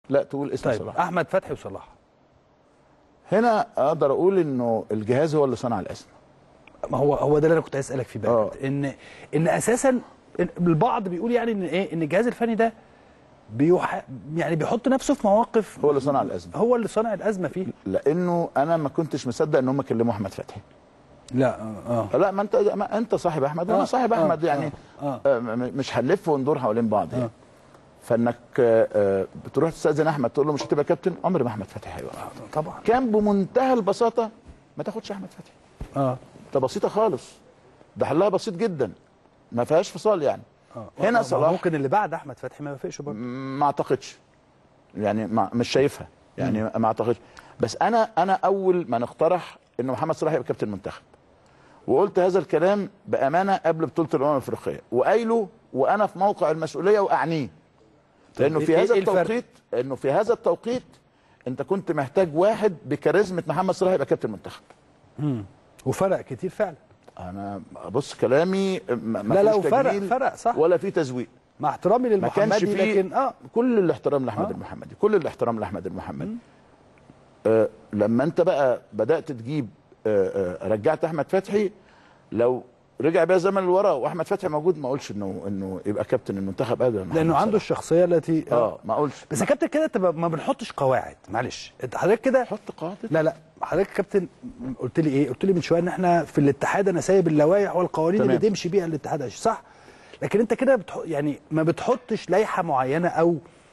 لا تقول اسم طيب صلاح احمد فتحي وصلاح هنا اقدر اقول انه الجهاز هو اللي صنع الازمه ما هو هو ده اللي انا كنت عايز اسالك فيه بقى آه. ان ان اساسا إن البعض بيقول يعني ان ايه ان الجهاز الفني ده بيوح... يعني بيحط نفسه في مواقف هو اللي صنع الازمه هو اللي صنع الازمه فيه لانه انا ما كنتش مصدق ان هم كلموا احمد فتحي لا اه لا ما انت ما انت صاحب احمد وانا آه، صاحب آه، احمد يعني آه. آه، م- مش هنلف وندور حوالين بعض يعني فانك آه، آه، بتروح تستاذن احمد تقول له مش هتبقى كابتن عمر ما احمد فتحي هيوقف طبعا كان بمنتهى البساطه ما تاخدش احمد فتحي اه ده بسيطه خالص ده حلها بسيط جدا ما فيهاش فصال يعني اه هنا ما- ما صلاح ممكن اللي بعد احمد فتحي ما يوافقش برضه ما اعتقدش يعني ما مش شايفها يعني ما اعتقدش بس انا انا اول ما نقترح ان محمد صلاح يبقى كابتن المنتخب وقلت هذا الكلام بامانه قبل بطوله الامم الافريقيه وقايله وانا في موقع المسؤوليه واعنيه لانه إيه- في هذا إيه الفرق؟ التوقيت انه في هذا التوقيت انت كنت محتاج واحد بكاريزما محمد صلاح يبقى كابتن المنتخب وفرق كتير فعلا انا بص كلامي ما ما لا لا فيهوش وفرق تجميل فرق صح ولا في تزويق مع احترامي ما كانش للمحمدي فيه لكن اه كل الاحترام لاحمد آه. المحمدي كل الاحترام لاحمد المحمدي آه لما انت بقى بدات تجيب آه آه رجعت احمد فتحي لو رجع بيا زمن لورا واحمد فتحي موجود ما اقولش انه انه يبقى كابتن المنتخب ابدا محمد لانه عنده صلاح. الشخصيه التي اه ما اقولش بس يا كابتن كده انت ما بنحطش قواعد معلش انت حضرتك كده حط قاعده لا لا حضرتك يا كابتن قلت لي ايه قلت لي من شويه ان احنا في الاتحاد انا سايب اللوائح والقوانين تمام. اللي تمشي بيها الاتحاد عايش صح لكن انت كده بتح... يعني ما بتحطش لائحه معينه او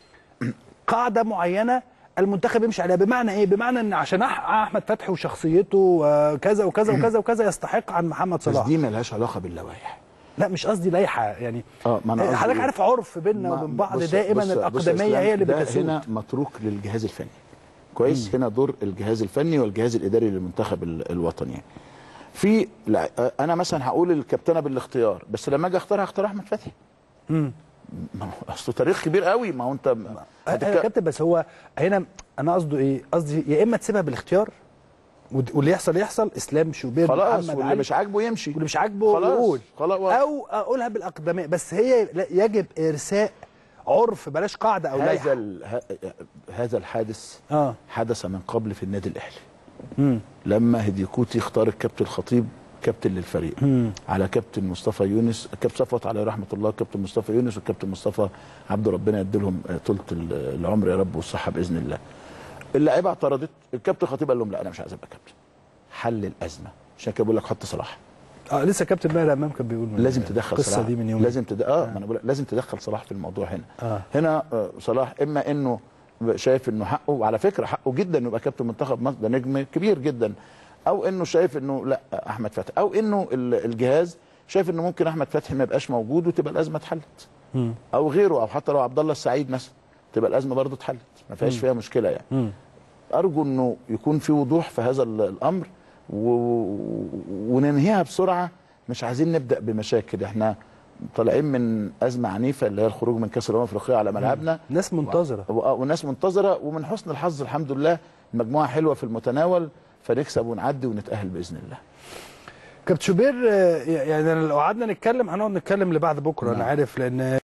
قاعده معينه المنتخب يمشي عليها بمعنى ايه بمعنى ان عشان أح- احمد فتحي وشخصيته آه، كذا وكذا وكذا وكذا يستحق عن محمد بس صلاح دي ملهاش علاقه باللوائح لا مش قصدي لائحه يعني اه ما انا قصدي حضرتك إيه؟ عارف عرف بيننا ما- وبين بعض بص- دائما بص- بص يا الاقدميه إسلام، هي اللي ده بتسود هنا متروك للجهاز الفني كويس هنا دور الجهاز الفني والجهاز الاداري للمنتخب ال- الوطني في لا انا مثلا هقول الكابتنه بالاختيار بس لما اجي اختار هختار احمد فتحي مم. ما هو اصله تاريخ كبير قوي ما هو انت انا هتك- كابتن بس هو هنا انا قصده ايه قصدي يا اما تسيبها بالاختيار ود- واللي يحصل يحصل اسلام شوبير خلاص محمد واللي علي مش عاجبه يمشي واللي مش عاجبه خلاص يقول خلاص او اقولها بالاقدميه بس هي لا- يجب ارساء عرف بلاش قاعده او هذا لائحه ال- ه- هذا الحادث اه حدث من قبل في النادي الاهلي مم. لما هديكوتي اختار الكابتن الخطيب كابتن للفريق مم. على كابتن مصطفى يونس كابتن صفوت عليه رحمه الله كابتن مصطفى يونس والكابتن مصطفى عبده ربنا يديلهم آه، طولة ال- العمر يا رب والصحه باذن الله اللعيبه اعترضت الكابتن الخطيب قال لهم لا انا مش عايز ابقى كابتن حل الازمه عشان كده بقول لك حط صلاح اه لسه كابتن ماهر امام كان بيقول من لازم تدخل القصه صلاح دي من يوم لازم تد... اه, ما انا بقول لك لازم تدخل صلاح في الموضوع هنا آه. هنا آه صلاح اما انه شايف انه حقه وعلى فكره حقه جدا انه يبقى كابتن منتخب مصر ده نجم كبير جدا او انه شايف انه لا احمد فتحي او انه ال- الجهاز شايف انه ممكن احمد فتحي ما يبقاش موجود وتبقى الازمه اتحلت مم. او غيره او حتى لو عبد الله السعيد مثلا تبقى الازمه برضه اتحلت ما فيهاش فيها مشكله يعني مم. ارجو انه يكون في وضوح في هذا ال- الامر و... وننهيها بسرعه مش عايزين نبدا بمشاكل احنا طالعين من ازمه عنيفه اللي هي الخروج من كاس الامم الافريقيه على ملعبنا ناس منتظره و... والناس منتظره ومن حسن الحظ الحمد لله المجموعه حلوه في المتناول فنكسب ونعدي ونتاهل باذن الله كابتن شوبير آه، يعني لو قعدنا نتكلم هنقعد نتكلم لبعد بكره انا نعم. عارف لان